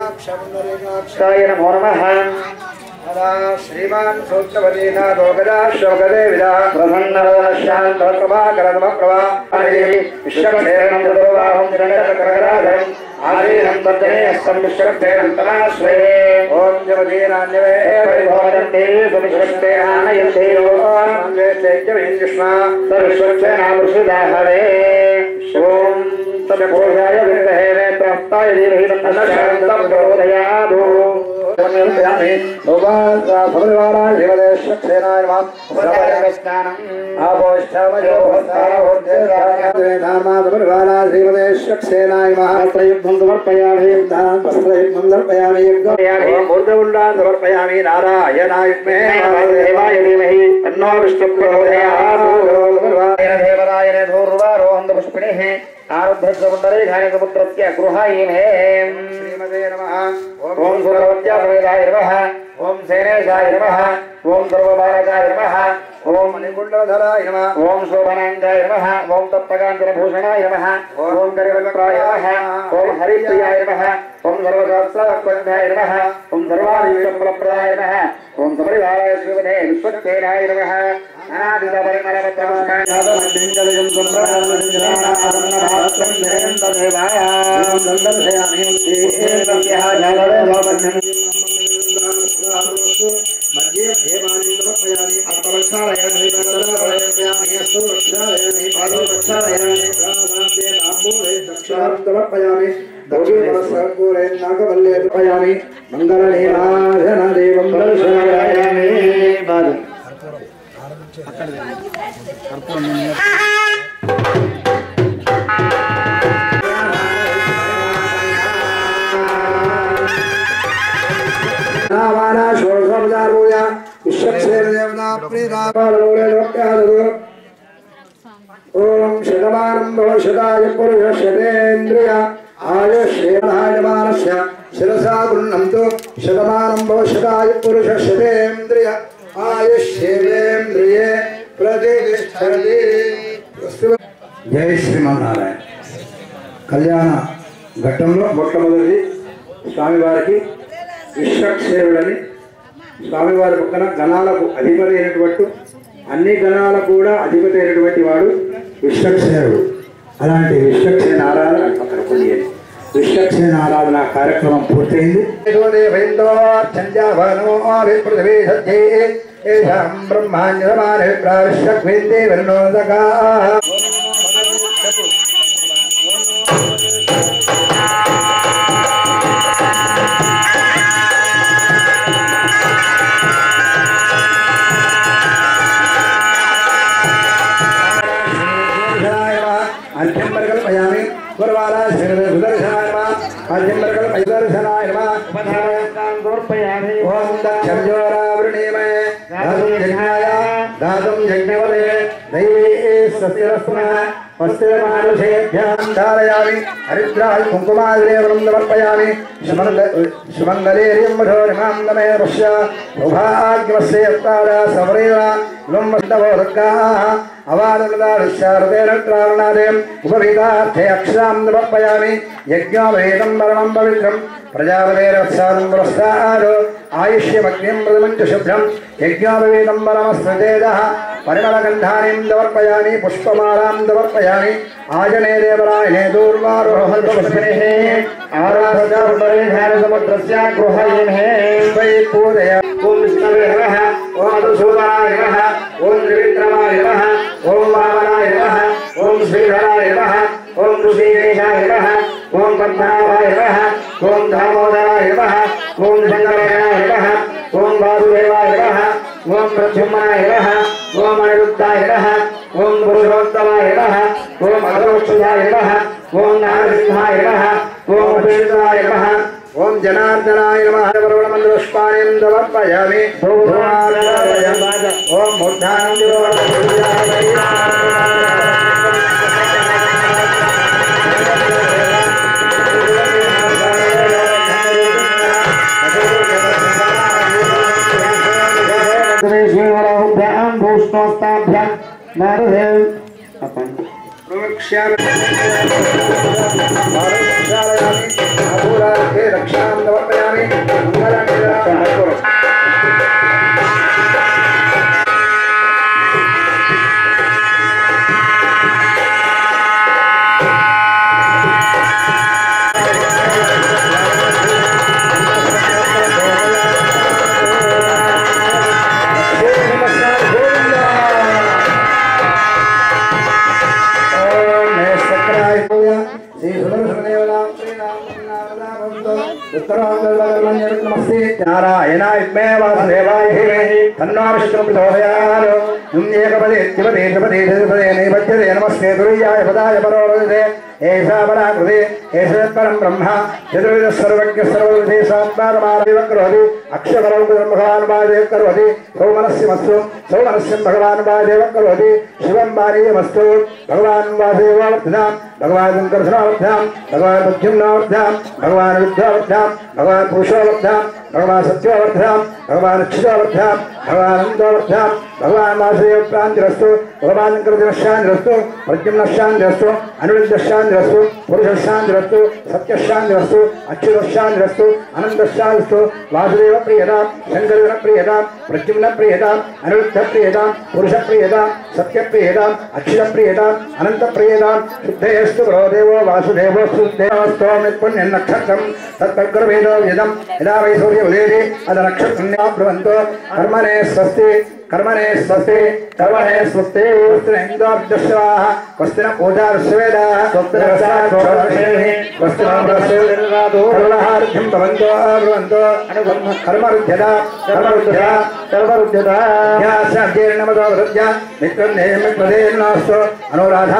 य नमो नमः श्रीमान् सूत्रपतीनाथो गदाशोकदेविदा प्रसन्नशान्तप्रभाकरमप्रभा विश्वक्षेणं तदोबाहं निरन्तरकरकराधरम् आदीनं तद्दने हस्तं विश्वक्षेणं तमाश्वे ॐ जपदीनान्यवे परिभवन्ते सुविश्वस्ते आनयन्ते विष्णा सर्वस्वक्षेणामृषुदाहरे ॐ तदघोषाय विग्रहे नेत्रहस्ताय धीमहि तन्नशान्तं प्रबोधयादो श्रीमदेश्वक्षेनाय महात्रयुद्धं समर्पयामि वस्त्रयुग्मं दर्पयामि मूर्धगुण्डान् समर्पयामि नारायणायुग्मे देवाय धीमहि तन्नो विष्णुप्रचोदयात् देवराय धूर्वारोहन्तपुष्पिणिः आरुद्धपुण्डरीघायकपुत्रस्य गृहायिने श्रीमते नमः ॐ सुरवत्यासमेधाय नमः ॐ सेनेशाय नमः ॐ सर्वबालकाय नमः ॐ मणिकुण्डलधराय नमः ॐ शोभनाङ्गाय नमः ॐ तप्तकाञ्चनभूषणाय नमः ॐ गरिवक्त्राय नमः ॐ हरिप्रियाय नमः ॐ सर्वशास्त्रात्मज्ञाय नमः ॐ सर्वादिविषफलप्रदाय नमः ॐ सपरिवाराय श्रीमते विश्वक्सेनाय नमः अनादितपरिमलपत्रमस्कारादमध्यङ्गलिजं सम्प्रदानमञ्जनानादन्नभात्रं जयन्तदेवाय दन्दर्शयामि श्रीदेव्यः जलदेवबन्धनं मध्ये हेमानि समर्पयामि अर्थवक्षालयामि प्रक्षालयामि सुरक्षालयामि पादरक्षालयामि प्राणान्ते ताम्बूले दक्षिणां समर्पयामि दक्षिणसर्गूले नागवल्ले समर्पयामि मङ्गलनीराजनदेवं दर्शयामि नामाना षोडशोपचारपूजा विश्वक्षेत्रदेवता प्रीतापालमूले लोक्यादतु ॐ शतमानं भव शताय पुरुषशतेन्द्रिय आयुष्येणायमानस्य शिरसा गृह्णन्तु शतमानं भव शताय पुरुषशतेन्द्रिय आयुष्येवेन्द्रिये प्रतिष्ठति జై శ్రీమన్నారాయణ కళ్యాణ ఘట్టంలో మొట్టమొదటి స్వామివారికి విశ్వక్షేరుడని స్వామివారి పక్కన గణాలకు అధిపతి అయినటువంటి అన్ని గణాలకు కూడా అధిపతి అయినటువంటి వాడు విశ్వక్షేరుడు అలాంటి విశ్వక్షేణ ఆరాధన పక్కన కొనియండి విశ్వక్షేణ ఆరాధన కార్యక్రమం పూర్తయింది अर्जन्मर्गल्पयामि गुरुवारा सुदर्शनाय नमः अर्जन्मर्गल्पय सुदर्शनाय नमः समर्पयामि ॐ दक्षर्जोरावृणीमये धातुं यज्ञाय धातुं यज्ञवले दैवी सस्यरस्मः वस्त्रमानुषेभ्यां धारयामि हरिद्राय कुङ्कुमादिरेवणं समर्पयामि सुमङ्गलेर्यं मधोरिमां नमे पश्य सौभाग्यमस्य यत्तारा सवरेण लं वन्दवोदकाः अवादुदारुष्यारतेरत्रावणादेम् उपवीतार्थे अक्षरां समर्पयामि यज्ञोपवेदं परमं पवित्रं प्रजापतेरत्सादं पुरस्तारो आयुष्यमग्निं मृदमं च शुभ्रं यज्ञोपवेदं परमस्मृतेजः परिमलगन्धानीं समर्पयामि पुष्पमालां समर्पयामि आजने देवरायणे दूर्वारोहन्तपुष्पिणिः आराधनापुण्डरीघायकपुत्रस्य गृहायिने वै पूजय ॐ विष्णवे नमः ॐ मधुसूदनाय नमः ॐ त्रिविक्रमाय नमः ॐ वामनाय नमः ॐ श्रीधराय नमः ॐ ऋषिकेशाय नमः ॐ पद्मनाभाय नमः ॐ दामोदराय नमः ॐ शङ्करगणाय नमः ॐ वासुदेवाय नमः ॐ प्रद्युम्नाय नमः ॐ अनिरुद्धाय नमः ॐ पुरुषोत्तमाय नमः ॐ अगरोक्षुधाय नमः ॐ नारसिंहाय नमः ॐ उपेन्द्राय नमः ఓం జనార్దనాయ నమః పర్వణమందపుష్పాణిం సమర్పయామి ఓం మూర్ధానం श्रीवरहुभ्यां भूष्णोस्ताभ्यां नारदेव अपन వక్ష్యామి అపూరాధే రక్షాం సమర్పయామి మంగళాన్ని నారాయణ ఇమే వాసుదేవాయ తన్నో విష్ణు ప్రచోదయాలు ఏకపదే త్రిపదే త్రిపదే త్రిపదే నైపద్యతే నమస్తే దుర్యాయ పదాయ పరోదే ఏషా పరాకృతి ఏషత్పరం బ్రహ్మ చతుర్విధ సర్వజ్ఞ సర్వవిధే సాత్మానమానవ కరోతి అక్షరౌ భగవాన్ వాదేవ కరోతి సౌమనస్యమస్తు సౌమనస్యం భగవాన్ వాదేవ కరోతి శివం వారీయమస్తు భగవాన్ వాసుదేవావర్ధనాం భగవాన్ శంకరసనావర్ధనాం భగవాన్ బుద్ధింనావర్ధనాం భగవాన్ రుద్ధావర్ధనాం భగవాన్ పురుషోవర్ధనాం భగవాన్ సత్యోవర్ధనాం భగవాన్ అక్షితావర్ధనాం భగవాన్ అనంతోవర్ధనాం భగవాన్ వాసుదేవ ప్రాంతిరస్తు భగవాన్ శంకరదినశాంతిరస్తు ప్రద్యుమ్నశాంతిరస్తు అనిరుద్ధశాంతిరస్తు పురుషశాంతిరస్తు సత్యశాంతిరస్తు అచ్యుతశాంతిరస్తు అనంతశాంతిరస్తు వాసుదేవ ప్రియతాం శంకరదిన ప్రియతాం ప్రద్యుమ్న ప్రియతాం అనిరుద్ధ ప్రియతాం పురుష ప్రియతాం సత్య ప్రియతాం అచ్యుత ప్రియతాం అనంత ప్రియతాం శుద్ధేస్తు దేవో వాసుదేవోస్తు దేవస్తోమి పుణ్య నక్షత్రం తత్పగ్రవేదో వ్యదం యదా వై సూర్య ఉదేది అద నక్షత్రం బ్రువంతో కర్మనే స్వస్తి కర్మనే స్వస్తి కర్మనే స్వస్తి ఇంద్రోర్దశ్వాహ క్వస్తిన పూజార్శ్వేదాः కర్మహార్ఘ్యం భవంతో బ్రువంతో కర్మరుధ్యత కర్మరుధ్యత కర్మరుధ్యత జీర్ణమతో వృద్ధ్య మిత్రం నేమిత్వదేర్నాస్తు అనురాధ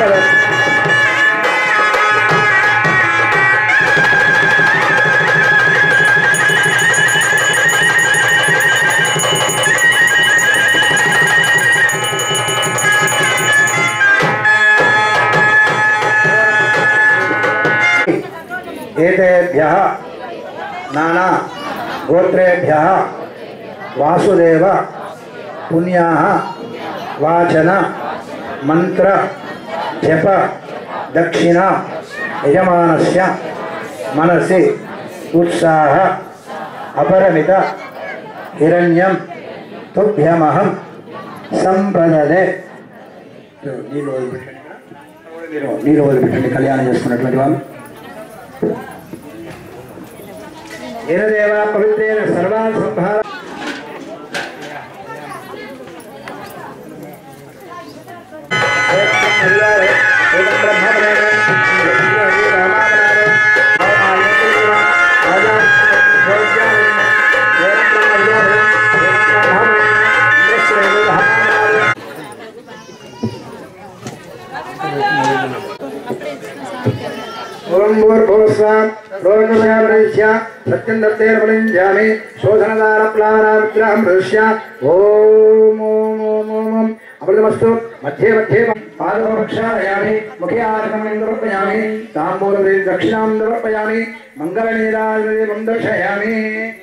ఏతేభ్య నానా గోత్రేభ్య వాసుదేవ పుణ్యా వాచన మంత్ర జప దక్షిణ యజమానస్య మనసి ఉత్సాహ అపరమిత హిరణ్యం తుభ్యమహం సంప్రదదే నీళ్ళు వదిలిపెట్టండి మీరు నీళ్ళు వదిలిపెట్టండి కళ్యాణం చేసుకున్నటువంటి వాళ్ళు ఏనదేవ పవిత్రేణ సర్వాన్ సంభార ఓం భూర్భువస్వాం రోగమయామృత్య సత్యం దత్తేర్పణించామి శోధనదార ప్లానావిగ్రహం దృశ్య ఓం ఓం ఓం ఓం ఓం అమృతమస్తు మధ్యే మధ్యే పాదోపక్షాయామి ముఖే ఆసనం సమర్పయామి తాంబూలం దక్షిణాం సమర్పయామి మంగళనీరాజం దర్శయామి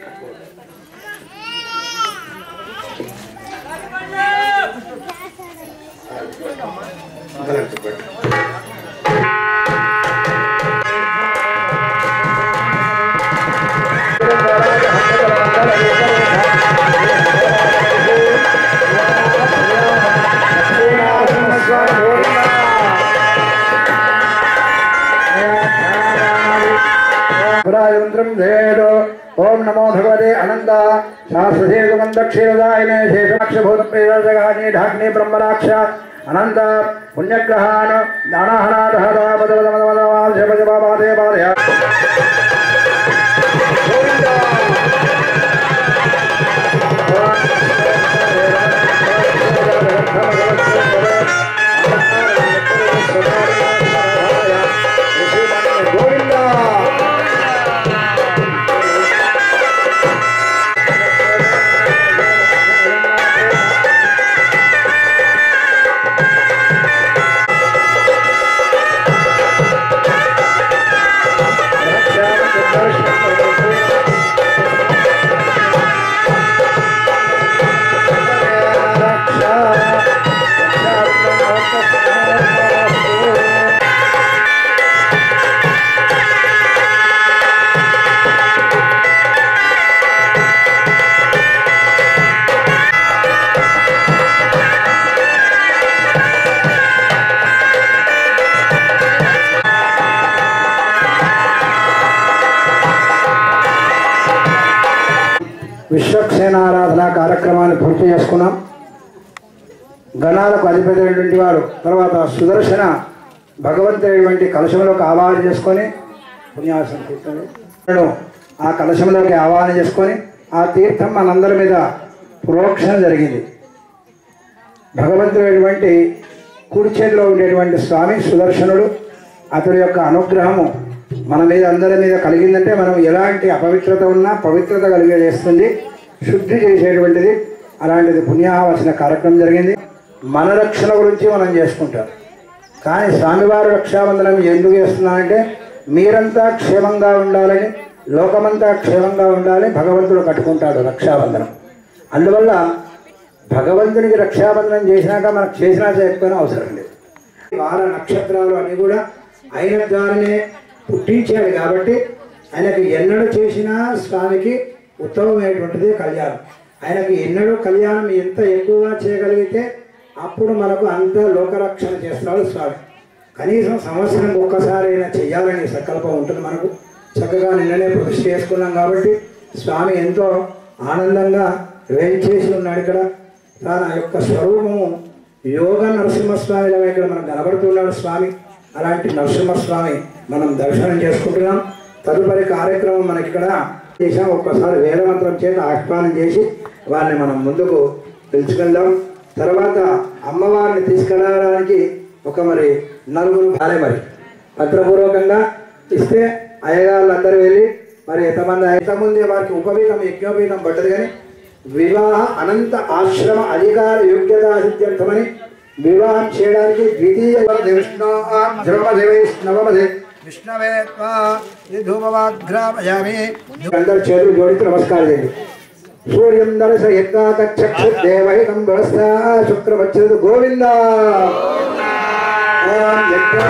మంగళం చెప్పండి పురాయంత్రం ధేయో ఓం నమో భగవతే అనంత శాస్త్రశేషమం దక్షిణదాయనే శేషాక్షభూత ప్రేరజగాని ఢాగ్ని బ్రహ్మరాక్ష అనంత పుణ్యగ్రహాన్ దానాహనాదహదాపదవదమదమదమాశపజపాదే పాదయ గోవిందా రక్ష విశ్వక్సేనారాధన కార్యక్రమాన్ని పూర్తి చేసుకున్నాం గణాలకు అధిపతి అయినటువంటి వారు తర్వాత సుదర్శన భగవంతుడైనటువంటి కలశంలోకి ఆవాహన చేసుకొని పుణ్యాసం తీర్థండి ఆ కలశంలోకి ఆవాహన చేసుకొని ఆ తీర్థం మనందరి మీద ప్రోక్షణ జరిగింది భగవంతుడైనటువంటి కుడి చేతిలో ఉండేటువంటి స్వామి సుదర్శనుడు అతడి యొక్క అనుగ్రహము మన మీద అందరి మీద కలిగిందంటే మనం ఎలాంటి అపవిత్రత ఉన్నా పవిత్రత కలిగే చేస్తుంది శుద్ధి చేసేటువంటిది అలాంటిది పుణ్యావసన కార్యక్రమం జరిగింది మన రక్షణ గురించి మనం చేసుకుంటాం కానీ స్వామివారి రక్షాబంధనం ఎందుకు చేస్తున్నానంటే మీరంతా క్షేమంగా ఉండాలని లోకమంతా క్షేమంగా ఉండాలని భగవంతుడు కట్టుకుంటాడు రక్షాబంధనం అందువల్ల భగవంతునికి రక్షాబంధనం చేసినాక మనకు చేసినా చేయకపోయినా అవసరం లేదు వార నక్షత్రాలు అన్నీ కూడా ఆయన ద్వారానే పుట్టించాడు కాబట్టి ఆయనకు ఎన్నడూ చేసినా స్వామికి ఉత్తమమైనటువంటిది కళ్యాణం ఆయనకు ఎన్నడూ కళ్యాణం ఎంత ఎక్కువగా చేయగలిగితే అప్పుడు మనకు అంత లోకరక్షణ చేస్తాడు స్వామి కనీసం సంవత్సరం ఒక్కసారి అయినా చెయ్యాలని సంకల్పం ఉంటుంది మనకు చక్కగా నిన్ననే ప్రతిష్ఠ చేసుకున్నాం కాబట్టి స్వామి ఎంతో ఆనందంగా వేయించేసి ఉన్నాడు ఇక్కడ తన యొక్క స్వరూపము యోగ నరసింహస్వామిలో ఇక్కడ మనకు కనబడుతున్నాడు స్వామి అలాంటి నరసింహస్వామి మనం దర్శనం చేసుకుంటున్నాం తదుపరి కార్యక్రమం మనకి ఇక్కడ చేసాం ఒక్కసారి వేదమంత్రం చేత ఆహ్వానం చేసి వారిని మనం ముందుకు పిలుచుకెళ్దాం తర్వాత అమ్మవారిని తీసుకెళ్ళడానికి ఒక మరి నలుగురు భాలే మరి పత్రపూర్వకంగా ఇస్తే అయ్యగాళ్ళు అందరూ వెళ్ళి మరి ఎంతమంది ఎంతమంది వారికి ఉపవీతం యజ్ఞోపీతం పట్టదు కానీ వివాహ అనంత ఆశ్రమ అధికార యోగ్యత సిద్ధ్యర్థమని వివాహం చేయడానికి ద్వితీయ విష్ణు నవమదే విష్ణవే ధూమవాగ్రామయామి అందరు చేతులు జోడించి నమస్కారం చేయండి సూర్యం దర్శ యజ్ఞాకక్షుదేవహితం వ్యవస్థ శుక్రవచ్చదు గోవింద ఓం యజ్ఞ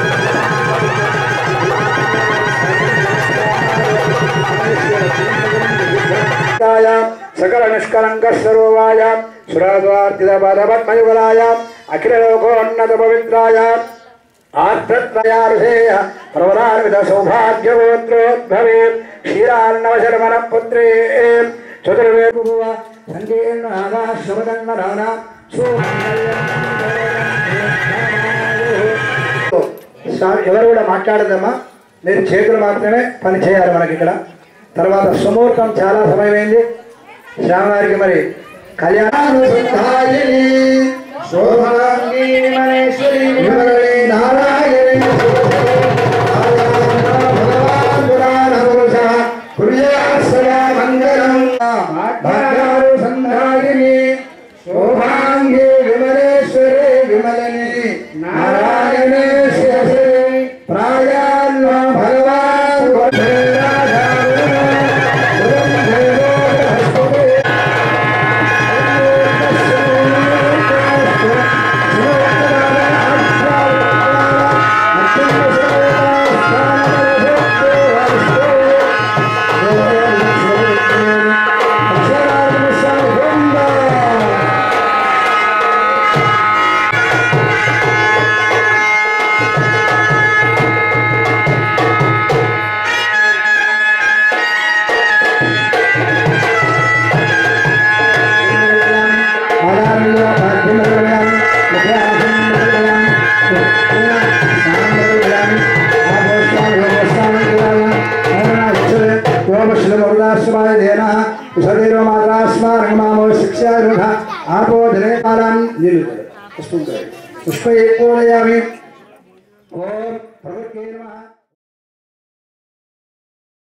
సకల నిష్కలంక స్వరూపాయాం సురాద్వార్జిత పదపద్మయుగలాయాం అఖిల లోకోన్నత పవిత్రాయాం ఆర్ద్రత్రయారుషేయ ప్రవరాన్విత సౌభాగ్యగోత్రోద్భవే క్షీరాన్నవశర్మణ పుత్రే చతుర్వేభువ సంకీర్ణ ఆకాశమదన్నరాణ ఎవరు కూడా మాట్లాడదమ్మా మీరు చేతులు మాత్రమే పని చేయాలి మనకి ఇక్కడ తర్వాత సుముహూర్తం చాలా సమయమైంది శ్రామవారికి మరి కళ్యాణ శోభాంగి మహేశ్వరి విమలే నారాయణి శోభాంగి విమలేశ్వరి విమలని నారాయణే శిరసే ప్రాయాల్లో భగవాన్ ఆపో జనేపాలం పుష్ప ఏకోదయామి ఓం ప్రకృతి నమః